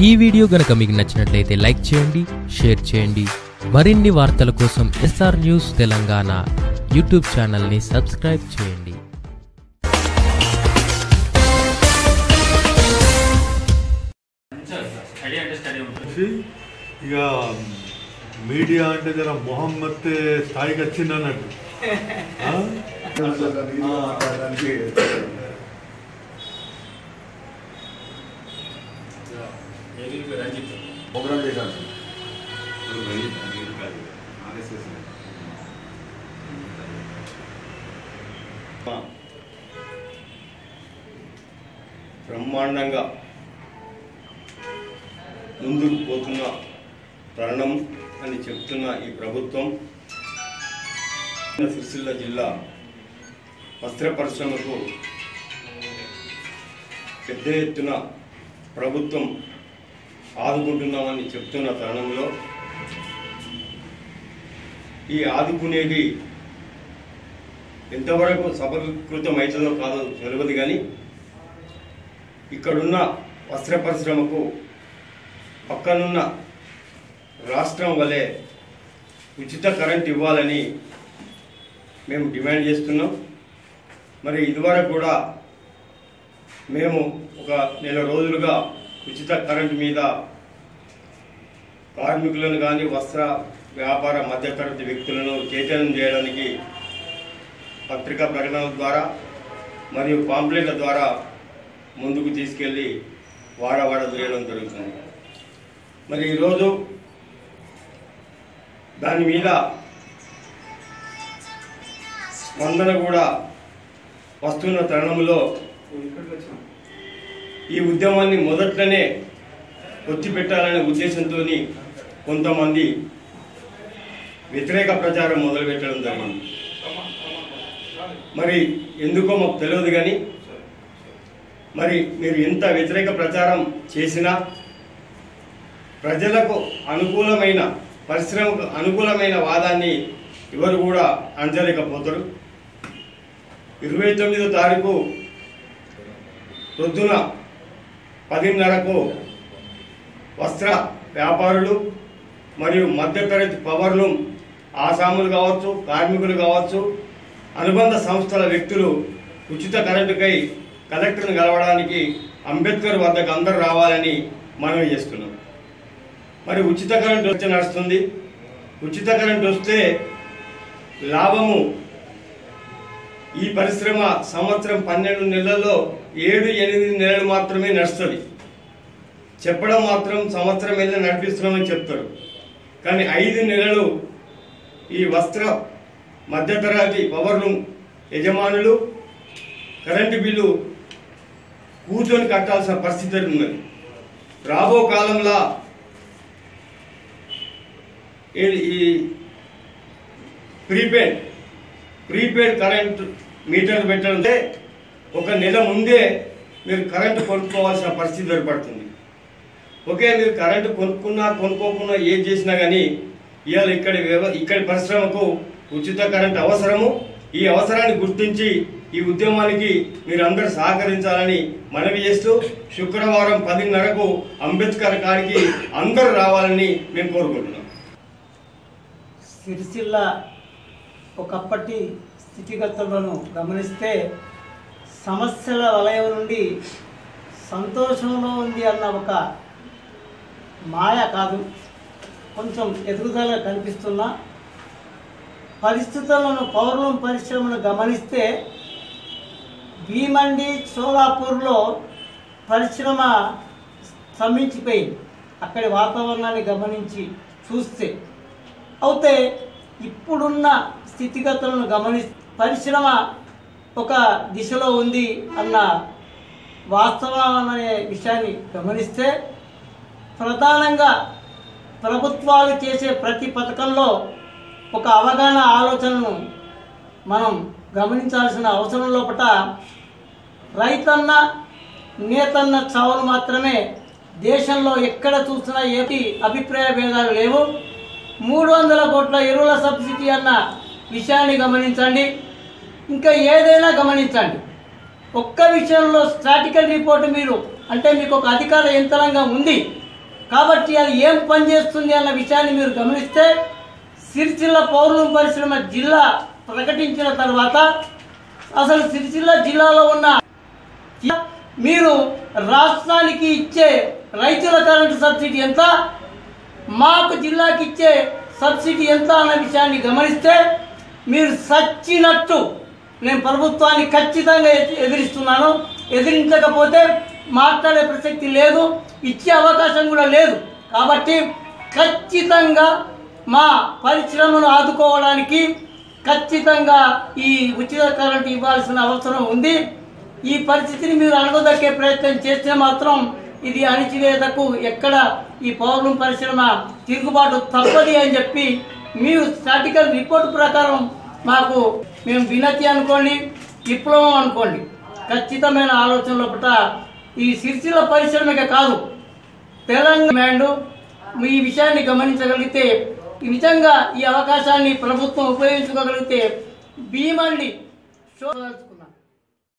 ఈ వీడియో గనక మీకు నచ్చినట్లయితే లైక్ చేయండి షేర్ చేయండి మరిన్ని వార్తల కోసం ఎస్ఆర్ న్యూస్ తెలంగాణ యూట్యూబ్ ఛానల్ని సబ్స్క్రైబ్ చేయండి స్టడీ అంటే స్టడీ ఉంటుంది వచ్చి ఇక మీడియా అంటే జర మొహం మత్తే స్థాయికి వచ్చింది అన్నట్టు ఆ? రంజిత్ ప్రోగ్రామ్ చేశాను బ్రహ్మాండంగా ముందుకు పోతున్న తరుణం అని చెప్తున్న ఈ ప్రభుత్వం సిరిసిల్ల జిల్లా వస్త్ర పరిశ్రమకు పెద్ద ఎత్తున ప్రభుత్వం ఆదుకుంటున్నామని చెప్తున్న తరుణంలో ఈ ఆదుకునేది ఎంతవరకు సఫలీకృతం అవుతుందో కాదో తెలియదు కానీ ఇక్కడున్న వస్త్ర పరిశ్రమకు పక్కనున్న రాష్ట్రం వలె ఉచిత కరెంట్ ఇవ్వాలని మేము డిమాండ్ చేస్తున్నాం మరి ఇదివరకు కూడా మేము ఒక నెల రోజులుగా ఉచిత కరెంట్ మీద కార్మికులను కానీ వస్త్ర వ్యాపార మధ్యతరగతి వ్యక్తులను చైతన్యం చేయడానికి పత్రికా ప్రకటనల ద్వారా మరియు పాంప్లెట్ల ద్వారా ముందుకు తీసుకెళ్ళి వాడవాడ తిరగడం జరుగుతుంది మరి ఈరోజు దాని మీద స్పందన కూడా వస్తున్న తరుణంలో ఈ ఉద్యమాన్ని మొదట్లోనే ఒత్తి పెట్టాలనే ఉద్దేశంతో కొంతమంది వ్యతిరేక ప్రచారం మొదలుపెట్టడం జరిగింది మరి ఎందుకో మాకు తెలియదు కానీ మరి మీరు ఎంత వ్యతిరేక ప్రచారం చేసినా ప్రజలకు అనుకూలమైన పరిశ్రమకు అనుకూలమైన వాదాన్ని ఎవరు కూడా అంచలేకపోతారు ఇరవై తొమ్మిదో తారీఖు పొద్దున పదిన్నరకు వస్త్ర వ్యాపారులు మరియు మధ్యతరగతి పవర్లు ఆసాములు కావచ్చు కార్మికులు కావచ్చు అనుబంధ సంస్థల వ్యక్తులు ఉచిత కరెంటుకై కలెక్టర్ను కలవడానికి అంబేద్కర్ వద్దకు అందరూ రావాలని మనవి చేస్తున్నాం మరి ఉచిత కరెంట్ వచ్చి నడుస్తుంది ఉచిత కరెంట్ వస్తే లాభము ఈ పరిశ్రమ సంవత్సరం పన్నెండు నెలల్లో ఏడు ఎనిమిది నెలలు మాత్రమే నడుస్తుంది చెప్పడం మాత్రం సంవత్సరం వెళ్ళి నడిపిస్తున్నామని చెప్తారు కానీ ఐదు నెలలు ఈ వస్త్ర మధ్యతరగతి పవర్ రూమ్ యజమానులు కరెంటు బిల్లు కూర్చొని కట్టాల్సిన పరిస్థితి ఉన్నది రాబో కాలంలో ఈ- ఈ ప్రీపెయిడ్ ప్రీపెయిడ్ కరెంట్ మీటర్ పెట్టాలంటే ఒక నెల ముందే మీరు కరెంటు కొనుక్కోవాల్సిన పరిస్థితి ఏర్పడుతుంది ఓకే మీరు కరెంటు కొనుక్కున్నా కొనుక్కోకున్నా ఏం చేసినా కానీ ఇవాళ ఇక్కడి వ్యవ- ఇక్కడి పరిశ్రమకు ఉచిత కరెంట్ అవసరము ఈ అవసరాన్ని గుర్తించి ఈ ఉద్యమానికి మీరందరూ సహకరించాలని మనవి చేస్తూ శుక్రవారం పదిన్నరకు అంబేద్కర్ కాడికి అందరూ రావాలని మేము కోరుకుంటున్నాం సిరిసిల్ల ఒకప్పటి స్థితిగతులను గమనిస్తే సమస్యల వలయం నుండి సంతోషంలో ఉంది అన్న ఒక మాయ కాదు కొంచెం ఎదుగుదల కనిపిస్తున్న పరిస్థితులను పౌర్వం పరిశ్రమను గమనిస్తే భీమండి సోలాపూర్లో పరిశ్రమ స్తంభించిపోయింది అక్కడి వాతావరణాన్ని గమనించి చూస్తే అయితే ఇప్పుడున్న స్థితిగతులను గమని పరిశ్రమ ఒక దిశలో ఉంది అన్న వాస్తవం అనే విషయాన్ని గమనిస్తే ప్రధానంగా ప్రభుత్వాలు చేసే ప్రతి పథకంలో ఒక అవగాహన ఆలోచనను మనం గమనించాల్సిన అవసరం లోపట రైతన్న నేతన్న చావులు మాత్రమే దేశంలో ఎక్కడ చూసినా ఏటి అభిప్రాయ భేదాలు లేవు మూడు వందల కోట్ల ఎరువుల సబ్సిడీ అన్న విషయాన్ని గమనించండి ఇంకా ఏదైనా గమనించండి ఒక్క విషయంలో స్ట్రాటికల్ రిపోర్ట్ మీరు అంటే మీకు ఒక అధికార యంత్రాంగం ఉంది కాబట్టి అది ఏం పనిచేస్తుంది అన్న విషయాన్ని మీరు గమనిస్తే సిరిసిల్ల పౌర్ణం పరిశ్రమ జిల్లా ప్రకటించిన తర్వాత అసలు సిరిసిల్ల జిల్లాలో ఉన్న మీరు రాష్ట్రానికి ఇచ్చే రైతుల కరెంటు సబ్సిడీ ఎంత మాకు జిల్లాకి ఇచ్చే సబ్సిడీ ఎంత అన్న విషయాన్ని గమనిస్తే మీరు సచ్చినట్టు నేను ప్రభుత్వాన్ని ఖచ్చితంగా ఎ- ఎదిరిస్తున్నాను ఎదిరించకపోతే మాట్లాడే ప్రసక్తి లేదు ఇచ్చే అవకాశం కూడా లేదు కాబట్టి ఖచ్చితంగా మా పరిశ్రమను ఆదుకోవడానికి ఖచ్చితంగా ఈ ఉచిత కరెంట్ ఇవ్వాల్సిన అవసరం ఉంది ఈ పరిస్థితిని మీరు అణగదొక్కే ప్రయత్నం చేస్తే మాత్రం ఇది అణిచివేతకు ఎక్కడ ఈ పౌర్ణం పరిశ్రమ తిరుగుబాటు తప్పది అని చెప్పి మీరు స్టాటికల్ రిపోర్ట్ ప్రకారం మాకు మేము వినతి అనుకోండి విప్లవం అనుకోండి ఖచ్చితమైన ఆలోచనలో పుట్ట ఈ సిరిసిల్ల పరిశ్రమకే కాదు తెలంగాణ డిమాండ్ ఈ విషయాన్ని గమనించగలిగితే నిజంగా ఈ అవకాశాన్ని ప్రభుత్వం ఉపయోగించుకోగలిగితే భీమండి షో తెలుసుకున్నాం